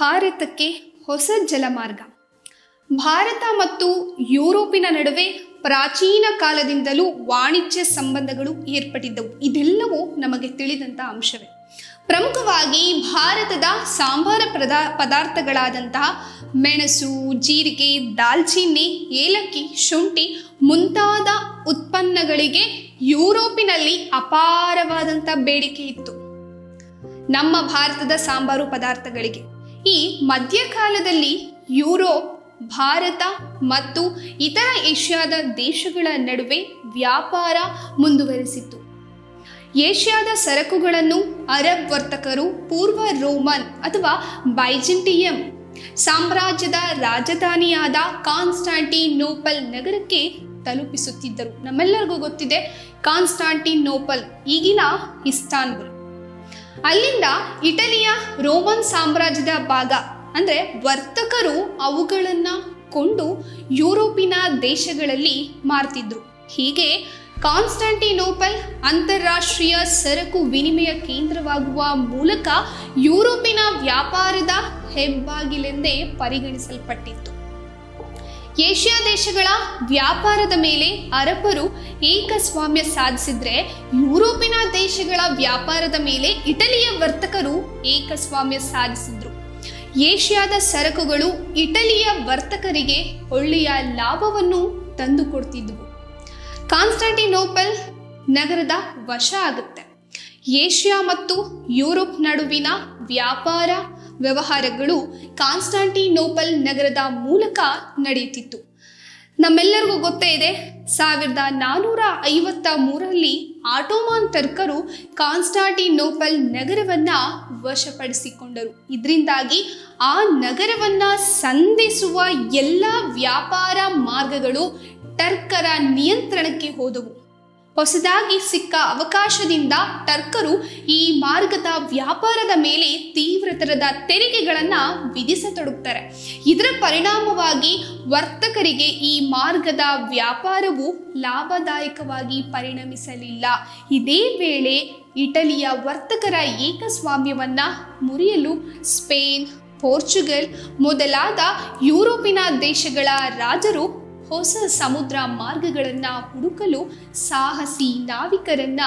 ಭಾರತಕ್ಕೆ ಹೊಸ ಜಲಮಾರ್ಗ ಭಾರತ ಮತ್ತು ಯುರೋಪಿನ ನಡುವೆ ಪ್ರಾಚೀನ ಕಾಲದಿಂದಲೂ ವಾಣಿಜ್ಯ ಸಂಬಂಧಗಳು ಏರ್ಪಟ್ಟಿದ್ದವು ಇದೆಲ್ಲವೂ ನಮಗೆ ತಿಳಿದಂಥ ಅಂಶವೇ ಪ್ರಮುಖವಾಗಿ ಭಾರತದ ಸಾಂಬಾರ ಪದಾ ಪದಾರ್ಥಗಳಾದಂತಹ ಮೆಣಸು ಜೀರಿಗೆ ದಾಲ್ಚಿನ್ನಿ ಏಲಕ್ಕಿ ಶುಂಠಿ ಮುಂತಾದ ಉತ್ಪನ್ನಗಳಿಗೆ ಯುರೋಪಿನಲ್ಲಿ ಅಪಾರವಾದಂಥ ಬೇಡಿಕೆ ಇತ್ತು ನಮ್ಮ ಭಾರತದ ಸಾಂಬಾರು ಪದಾರ್ಥಗಳಿಗೆ ಈ ಮಧ್ಯಕಾಲದಲ್ಲಿ ಯುರೋಪ್ ಭಾರತ ಮತ್ತು ಇತರ ಏಷ್ಯಾದ ದೇಶಗಳ ನಡುವೆ ವ್ಯಾಪಾರ ಮುಂದುವರೆಸಿತ್ತು ಏಷ್ಯಾದ ಸರಕುಗಳನ್ನು ಅರಬ್ ವರ್ತಕರು ಪೂರ್ವ ರೋಮನ್ ಅಥವಾ ಬೈಜೆಂಟಿಯಂ ಸಾಮ್ರಾಜ್ಯದ ರಾಜಧಾನಿಯಾದ ಕಾನ್ಸ್ಟಾಂಟಿನೋಪಲ್ ನಗರಕ್ಕೆ ತಲುಪಿಸುತ್ತಿದ್ದರು ನಮ್ಮೆಲ್ಲರಿಗೂ ಗೊತ್ತಿದೆ ಕಾನ್ಸ್ಟಾಂಟಿನೋಪಲ್ ಈಗಿನ ಇಸ್ತಾನ್ಬುಲ್ ಅಲ್ಲಿಂದ ಇಟಲಿಯ ರೋಮನ್ ಸಾಮ್ರಾಜ್ಯದ ಭಾಗ ಅಂದರೆ ವರ್ತಕರು ಅವುಗಳನ್ನ ಕೊಂಡು ಯುರೋಪಿನ ದೇಶಗಳಲ್ಲಿ ಮಾರ್ತಿದ್ರು ಹೀಗೆ ಕಾನ್ಸ್ಟಾಂಟಿನೋಪಲ್ ಅಂತಾರಾಷ್ಟ್ರೀಯ ಸರಕು ವಿನಿಮಯ ಕೇಂದ್ರವಾಗುವ ಮೂಲಕ ಯುರೋಪಿನ ವ್ಯಾಪಾರದ ಹೆಬ್ಬಾಗಿಲೆಂದೇ ಪರಿಗಣಿಸಲ್ಪಟ್ಟಿತ್ತು ಏಷ್ಯಾ ದೇಶಗಳ ವ್ಯಾಪಾರದ ಮೇಲೆ ಅರಬ್ಬರು ಏಕಸ್ವಾಮ್ಯ ಸಾಧಿಸಿದ್ರೆ ಯುರೋಪಿನ ದೇಶಗಳ ವ್ಯಾಪಾರದ ಮೇಲೆ ಇಟಲಿಯ ವರ್ತಕರು ಏಕಸ್ವಾಮ್ಯ ಸಾಧಿಸಿದ್ರು ಏಷ್ಯಾದ ಸರಕುಗಳು ಇಟಲಿಯ ವರ್ತಕರಿಗೆ ಒಳ್ಳೆಯ ಲಾಭವನ್ನು ತಂದುಕೊಡ್ತಿದ್ವು ಕಾನ್ಸ್ಟಾಂಟಿನೋಪಲ್ ನಗರದ ವಶ ಆಗುತ್ತೆ ಏಷ್ಯಾ ಮತ್ತು ಯುರೋಪ್ ನಡುವಿನ ವ್ಯಾಪಾರ ವ್ಯವಹಾರಗಳು ಕಾನ್ಸ್ಟಾಂಟಿನೋಪಲ್ ನಗರದ ಮೂಲಕ ನಡೆಯುತ್ತಿತ್ತು ನಮ್ಮೆಲ್ಲರಿಗೂ ಗೊತ್ತೇ ಇದೆ ಸಾವಿರದ ನಾನ್ನೂರ ಐವತ್ತ ಮೂರರಲ್ಲಿ ಆಟೋಮಾನ್ ಟರ್ಕರು ಕಾನ್ಸ್ಟಾಂಟಿನೋಪಲ್ ನಗರವನ್ನ ವಶಪಡಿಸಿಕೊಂಡರು ಇದರಿಂದಾಗಿ ಆ ನಗರವನ್ನ ಸಂಧಿಸುವ ಎಲ್ಲ ವ್ಯಾಪಾರ ಮಾರ್ಗಗಳು ಟರ್ಕರ ನಿಯಂತ್ರಣಕ್ಕೆ ಹೋದವು ಹೊಸದಾಗಿ ಸಿಕ್ಕ ಅವಕಾಶದಿಂದ ಟರ್ಕರು ಈ ಮಾರ್ಗದ ವ್ಯಾಪಾರದ ಮೇಲೆ ತೀವ್ರತರದ ತೆರಿಗೆಗಳನ್ನು ವಿಧಿಸತೊಡಗ್ತಾರೆ ಇದರ ಪರಿಣಾಮವಾಗಿ ವರ್ತಕರಿಗೆ ಈ ಮಾರ್ಗದ ವ್ಯಾಪಾರವು ಲಾಭದಾಯಕವಾಗಿ ಪರಿಣಮಿಸಲಿಲ್ಲ ಇದೇ ವೇಳೆ ಇಟಲಿಯ ವರ್ತಕರ ಏಕಸ್ವಾಮ್ಯವನ್ನ ಮುರಿಯಲು ಸ್ಪೇನ್ ಪೋರ್ಚುಗಲ್ ಮೊದಲಾದ ಯುರೋಪಿನ ದೇಶಗಳ ರಾಜರು ಹೊಸ ಸಮುದ್ರ ಮಾರ್ಗಗಳನ್ನು ಹುಡುಕಲು ಸಾಹಸಿ ನಾವಿಕರನ್ನ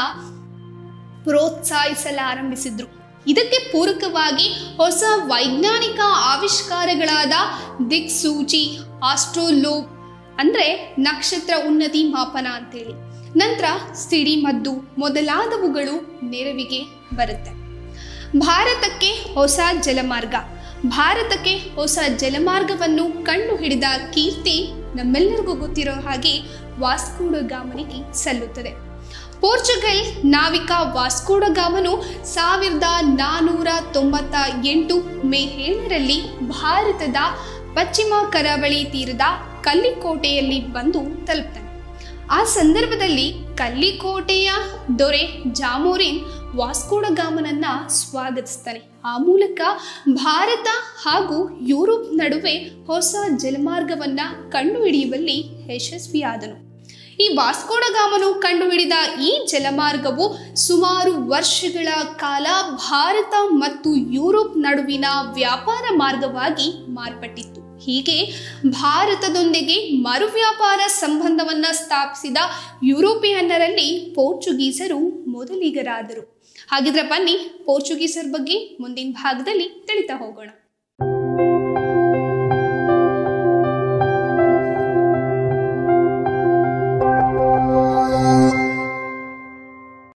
ಪ್ರೋತ್ಸಾಹಿಸಲಾರಂಭಿಸಿದ್ರು ಇದಕ್ಕೆ ಪೂರಕವಾಗಿ ಹೊಸ ವೈಜ್ಞಾನಿಕ ಆವಿಷ್ಕಾರಗಳಾದ ದಿಕ್ಸೂಚಿ ಆಸ್ಟ್ರೋಲೋಪ್ ಅಂದರೆ ನಕ್ಷತ್ರ ಉನ್ನತಿ ಮಾಪನ ಅಂತೇಳಿ ನಂತರ ಸಿಡಿಮದ್ದು ಮೊದಲಾದವುಗಳು ನೆರವಿಗೆ ಬರುತ್ತೆ ಭಾರತಕ್ಕೆ ಹೊಸ ಜಲಮಾರ್ಗ ಭಾರತಕ್ಕೆ ಹೊಸ ಜಲಮಾರ್ಗವನ್ನು ಕಂಡುಹಿಡಿದ ಕೀರ್ತಿ ನಮ್ಮೆಲ್ಲರಿಗೂ ಗೊತ್ತಿರೋ ಹಾಗೆ ವಾಸ್ಕೋಡಗಾಮನಿಗೆ ಸಲ್ಲುತ್ತದೆ ಪೋರ್ಚುಗಲ್ ನಾವಿಕ ವಾಸ್ಕೋಡಗಾಮನು ಸಾವಿರದ ನಾನ್ನೂರ ತೊಂಬತ್ತ ಎಂಟು ಮೇ ಏಳರಲ್ಲಿ ಭಾರತದ ಪಶ್ಚಿಮ ಕರಾವಳಿ ತೀರದ ಕಲ್ಲಿಕೋಟೆಯಲ್ಲಿ ಬಂದು ತಲುಪ್ತಾನೆ ಆ ಸಂದರ್ಭದಲ್ಲಿ ಕಲ್ಲಿಕೋಟೆಯ ದೊರೆ ಜಾಮೋರಿನ್ ವಾಸ್ಕೋಡಗಾಮನನ್ನ ಸ್ವಾಗತಿಸ್ತಾನೆ ಆ ಮೂಲಕ ಭಾರತ ಹಾಗೂ ಯುರೋಪ್ ನಡುವೆ ಹೊಸ ಜಲಮಾರ್ಗವನ್ನ ಕಂಡುಹಿಡಿಯುವಲ್ಲಿ ಯಶಸ್ವಿಯಾದನು ಈ ವಾಸ್ಕೋಡಗಾಮನು ಕಂಡುಹಿಡಿದ ಈ ಜಲಮಾರ್ಗವು ಸುಮಾರು ವರ್ಷಗಳ ಕಾಲ ಭಾರತ ಮತ್ತು ಯುರೋಪ್ ನಡುವಿನ ವ್ಯಾಪಾರ ಮಾರ್ಗವಾಗಿ ಮಾರ್ಪಟ್ಟಿತ್ತು ಹೀಗೆ ಭಾರತದೊಂದಿಗೆ ಮರು ವ್ಯಾಪಾರ ಸಂಬಂಧವನ್ನ ಸ್ಥಾಪಿಸಿದ ಯುರೋಪಿಯನ್ನರಲ್ಲಿ ಪೋರ್ಚುಗೀಸರು ಮೊದಲಿಗರಾದರು ಹಾಗಿದ್ರೆ ಬನ್ನಿ ಪೋರ್ಚುಗೀಸರ ಬಗ್ಗೆ ಮುಂದಿನ ಭಾಗದಲ್ಲಿ ತಿಳಿತಾ ಹೋಗೋಣ